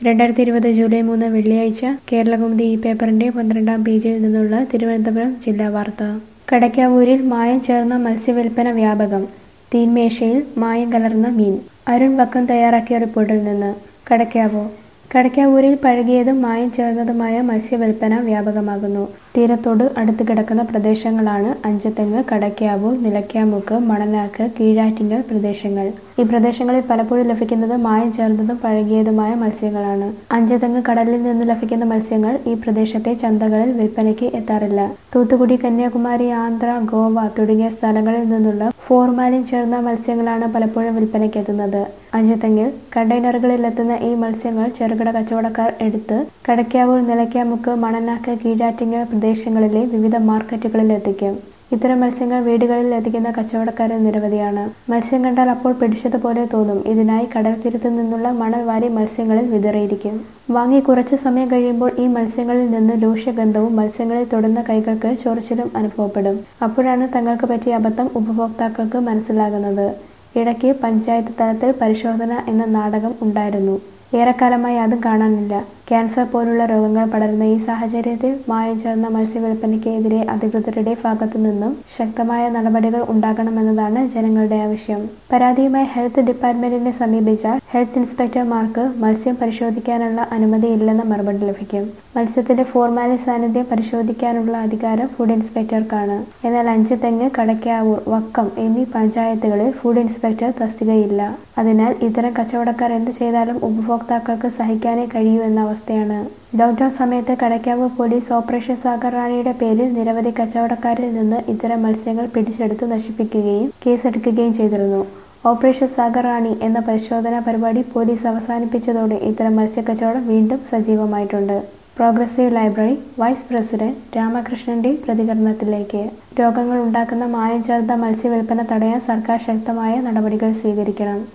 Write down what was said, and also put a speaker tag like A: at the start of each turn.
A: രണ്ടായിരത്തി ഇരുപത് ജൂലൈ മൂന്ന് വെള്ളിയാഴ്ച കേരളകൗമുദി ഈ പേപ്പറിന്റെ പന്ത്രണ്ടാം പേജിൽ നിന്നുള്ള തിരുവനന്തപുരം ജില്ലാ വാർത്ത കടയ്ക്കാവൂരിൽ മായം ചേർന്ന മത്സ്യവില്പന വ്യാപകം തീൻമേശയിൽ മായം കലർന്ന മീൻ അരുൺ വക്കം തയ്യാറാക്കിയ റിപ്പോർട്ടിൽ നിന്ന് കടയ്ക്കാവൂർ കടയ്ക്കാവൂരിൽ പഴകിയതും മായം ചേർന്നതുമായ മത്സ്യവില്പന വ്യാപകമാകുന്നു തീരത്തോട് അടുത്ത് കിടക്കുന്ന പ്രദേശങ്ങളാണ് അഞ്ചുതെങ്ങ് കടയ്ക്കാവൂർ നിലയ്ക്കാമുക്ക് മണനാക്ക് കീഴാറ്റിങ്ങൽ പ്രദേശങ്ങൾ ഈ പ്രദേശങ്ങളിൽ പലപ്പോഴും ലഭിക്കുന്നത് മായം ചേർന്നതും പഴകിയതുമായ മത്സ്യങ്ങളാണ് അഞ്ചുതെങ്ങ് കടലിൽ നിന്ന് ലഭിക്കുന്ന മത്സ്യങ്ങൾ ഈ പ്രദേശത്തെ ചന്തകളിൽ വിൽപ്പനയ്ക്ക് എത്താറില്ല തൂത്തുക്കുടി കന്യാകുമാരി ആന്ധ്ര ഗോവ തുടങ്ങിയ സ്ഥലങ്ങളിൽ നിന്നുള്ള ഫോർമാലിൻ ചേർന്ന മത്സ്യങ്ങളാണ് പലപ്പോഴും വിൽപ്പനയ്ക്ക് എത്തുന്നത് അഞ്ചുതെങ്ങിൽ കണ്ടെയ്നറുകളിൽ എത്തുന്ന ഈ മത്സ്യങ്ങൾ ചെറുകിട കച്ചവടക്കാർ എടുത്ത് കടയ്ക്കാവൂർ നിലയ്ക്കാമുക്ക് മണനാക്ക് കീഴാറ്റിങ്ങൽ പ്രദേശങ്ങളിലെ വിവിധ മാർക്കറ്റുകളിൽ എത്തിക്കും ഇത്തരം മത്സ്യങ്ങൾ വീടുകളിൽ എത്തിക്കുന്ന കച്ചവടക്കാരൻ നിരവധിയാണ് മത്സ്യം കണ്ടാൽ അപ്പോൾ പിടിച്ചതുപോലെ തോന്നും ഇതിനായി കടൽ തീരത്തു നിന്നുള്ള മണൽ വാരി മത്സ്യങ്ങളിൽ വിതറിയിരിക്കും വാങ്ങി കുറച്ചു സമയം കഴിയുമ്പോൾ ഈ മത്സ്യങ്ങളിൽ നിന്ന് രൂക്ഷഗന്ധവും മത്സ്യങ്ങളിൽ തൊടുന്ന കൈകൾക്ക് ചൊറിച്ചിലും അനുഭവപ്പെടും അപ്പോഴാണ് തങ്ങൾക്ക് പറ്റിയ അബദ്ധം ഉപഭോക്താക്കൾക്ക് മനസ്സിലാകുന്നത് ഇടയ്ക്ക് പഞ്ചായത്ത് തലത്തിൽ പരിശോധന എന്ന നാടകം ഉണ്ടായിരുന്നു ഏറെക്കാലമായി അതും കാണാനില്ല ക്യാൻസർ പോലുള്ള രോഗങ്ങൾ പടരുന്ന ഈ സാഹചര്യത്തിൽ മായം ചേർന്ന മത്സ്യവില്പനയ്ക്കെതിരെ അധികൃതരുടെ ഭാഗത്തു നിന്നും ശക്തമായ നടപടികൾ ഉണ്ടാകണമെന്നതാണ് ജനങ്ങളുടെ ആവശ്യം പരാതിയുമായി ഹെൽത്ത് ഡിപ്പാർട്ട്മെന്റിനെ സമീപിച്ചാൽ ഹെൽത്ത് ഇൻസ്പെക്ടർമാർക്ക് മത്സ്യം പരിശോധിക്കാനുള്ള അനുമതിയില്ലെന്ന മറുപടി ലഭിക്കും മത്സ്യത്തിന്റെ ഫോർമാലിൻ സാന്നിധ്യം പരിശോധിക്കാനുള്ള അധികാരം ഫുഡ് ഇൻസ്പെക്ടർക്കാണ് എന്നാൽ അഞ്ച് തെങ്ങ് കടയ്ക്കാവൂർ വക്കം എന്നീ പഞ്ചായത്തുകളിൽ ഫുഡ് ഇൻസ്പെക്ടർ തസ്തികയില്ല അതിനാൽ ഇത്തരം കച്ചവടക്കാർ എന്ത് ചെയ്താലും ഉപഭോക്താക്കൾക്ക് സഹിക്കാനേ കഴിയൂ എന്ന അവസ്ഥയാണ് ലോക്ക്ഡൌൺ സമയത്ത് കടയ്ക്കാവ് പോലീസ് ഓപ്പറേഷൻ സാഗർ റാണിയുടെ പേരിൽ നിരവധി കച്ചവടക്കാരിൽ നിന്ന് ഇത്തരം മത്സ്യങ്ങൾ പിടിച്ചെടുത്ത് നശിപ്പിക്കുകയും കേസെടുക്കുകയും ചെയ്തിരുന്നു ഓപ്പറേഷൻ സാഗർ റാണി എന്ന പരിശോധനാ പരിപാടി പോലീസ് അവസാനിപ്പിച്ചതോടെ ഇത്തരം മത്സ്യക്കച്ചവടം വീണ്ടും സജീവമായിട്ടുണ്ട് പ്രോഗ്രസീവ് ലൈബ്രറി വൈസ് പ്രസിഡന്റ് രാമകൃഷ്ണന്റെ പ്രതികരണത്തിലേക്ക് രോഗങ്ങൾ ഉണ്ടാക്കുന്ന മായം ചേർത്ത മത്സ്യവില്പന തടയാൻ സർക്കാർ ശക്തമായ നടപടികൾ സ്വീകരിക്കണം